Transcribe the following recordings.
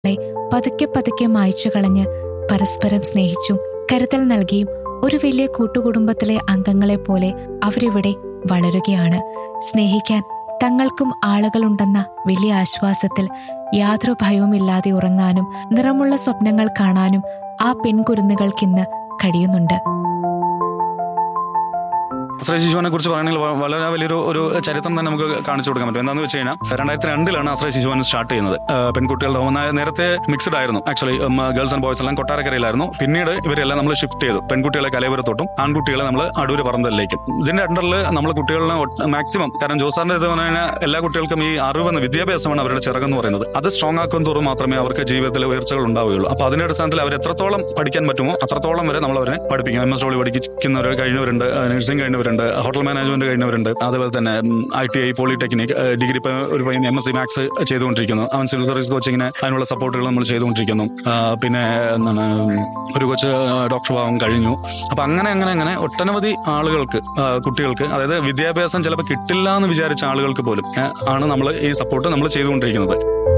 പതുക്കെ പതുക്കെ മായ്ച്ചു കളഞ്ഞ് പരസ്പരം സ്നേഹിച്ചും കരുതൽ നൽകിയും ഒരു വലിയ കൂട്ടുകുടുംബത്തിലെ അംഗങ്ങളെ പോലെ അവരിവിടെ വളരുകയാണ് സ്നേഹിക്കാൻ തങ്ങൾക്കും ആളുകളുണ്ടെന്ന വലിയ ആശ്വാസത്തിൽ യാതൊരു ഭയവുമില്ലാതെ ഉറങ്ങാനും നിറമുള്ള സ്വപ്നങ്ങൾ കാണാനും ആ പെൺകുരുന്നുകൾക്കിന്ന് കഴിയുന്നുണ്ട് ആശ്രയ ശിശുവിനെ കുറിച്ച് പറയുകയാണെങ്കിൽ വ- വളരെ വലിയൊരു ഒരു ചരിത്രം തന്നെ നമുക്ക് കാണിച്ചു കൊടുക്കാൻ പറ്റും എന്താണെന്ന് വെച്ച് കഴിഞ്ഞാൽ രണ്ടായിരത്തി രണ്ടിലാണ് ആശ്രയ ശിശുവൻ സ്റ്റാർട്ട് ചെയ്യുന്നത് ആ, പെൺകുട്ടികളുടെ ഒന്നായ നേരത്തെ മിക്സ്ഡ് ആയിരുന്നു ആക്ച്വലി ഗേൾസ് ആൻഡ് ബോയ്സ് എല്ലാം കൊട്ടാരക്കരയിലായിരുന്നു പിന്നീട് ഇവരെല്ലാം നമ്മൾ ഷിഫ്റ്റ് ചെയ്തു പെൺകുട്ടികളെ കലയപുരത്തോട്ടും ആൺകുട്ടികളെ നമ്മൾ അടൂര് പറന്തലിലേക്കും ഇതിന്റെ അണ്ടറിൽ നമ്മൾ കുട്ടികളെ മാക്സിമം കാരണം ജോസാറിന്റെ ഇത് പറഞ്ഞു കഴിഞ്ഞാൽ എല്ലാ കുട്ടികൾക്കും ഈ അറിവെന്ന് വിദ്യാഭ്യാസമാണ് അവരുടെ ചിറകെന്ന് പറയുന്നത് അത് സ്ട്രോങ് ആക്കും തോറും മാത്രമേ അവർക്ക് ജീവിതത്തിൽ ഉയർച്ചകൾ ഉണ്ടാവുകയുള്ളൂ അപ്പൊ അതിന്റെ അടിസ്ഥാനത്തിൽ അവർ എത്രത്തോളം പഠിക്കാൻ പറ്റുമോ അത്രത്തോളം വരെ നമ്മൾ അവരെ പഠിപ്പിക്കും എം എസ് ഡോളി പഠിക്കുന്നവർ കഴിഞ്ഞവരുണ്ട് നഴ്സിംഗ് കഴിഞ്ഞവരുണ്ട് ഹോട്ടൽ മാനേജ്മെന്റ് കഴിഞ്ഞവരുണ്ട് അതുപോലെ തന്നെ I T I polytechnic degree ഇപ്പൊ ഒരു പയ്യൻ എം എസ് സി മാത്സ് ചെയ്തുകൊണ്ടിരിക്കുന്നു അവൻ സിവിൽ സർവീസ് കോച്ചിങ്ങിന് അതിനുള്ള സപ്പോർട്ടുകൾ നമ്മൾ ചെയ്തുകൊണ്ടിരിക്കുന്നു ആ, പിന്നെ എന്താണ് ഒരു കൊച്ച് ഡോക്ടർ ഭാവം കഴിഞ്ഞു അപ്പൊ അങ്ങനെ അങ്ങനെ അങ്ങനെ ഒട്ടനവധി ആളുകൾക്ക് ആ, കുട്ടികൾക്ക് അതായത് വിദ്യാഭ്യാസം ചിലപ്പോൾ കിട്ടില്ല എന്ന് വിചാരിച്ച ആളുകൾക്ക് പോലും ഏ, ആണ് നമ്മൾ ഈ സപ്പോർട്ട് നമ്മൾ ചെയ്തുകൊണ്ടിരിക്കുന്നത്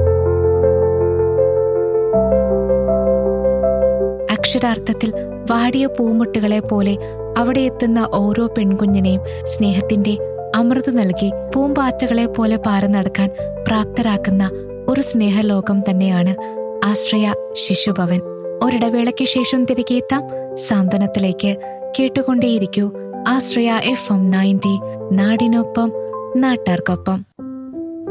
അക്ഷരാർത്ഥത്തിൽ വാടിയ പൂമുട്ടുകളെ പോലെ അവിടെ എത്തുന്ന ഓരോ പെൺകുഞ്ഞിനെയും സ്നേഹത്തിന്റെ അമൃത് നൽകി പൂമ്പാറ്റകളെ പോലെ പാറി നടക്കാൻ പ്രാപ്തരാക്കുന്ന ഒരു സ്നേഹലോകം തന്നെയാണ് ആശ്രയ ശിശുഭവൻ ഒരിടവേളയ്ക്ക് ശേഷം തിരികെ എത്താം സാന്ത്വനത്തിലേക്ക് കേട്ടുകൊണ്ടേയിരിക്കൂ ആശ്രയ എഫ് എം നയൻറ്റി നാടിനൊപ്പം നാട്ടാർക്കൊപ്പം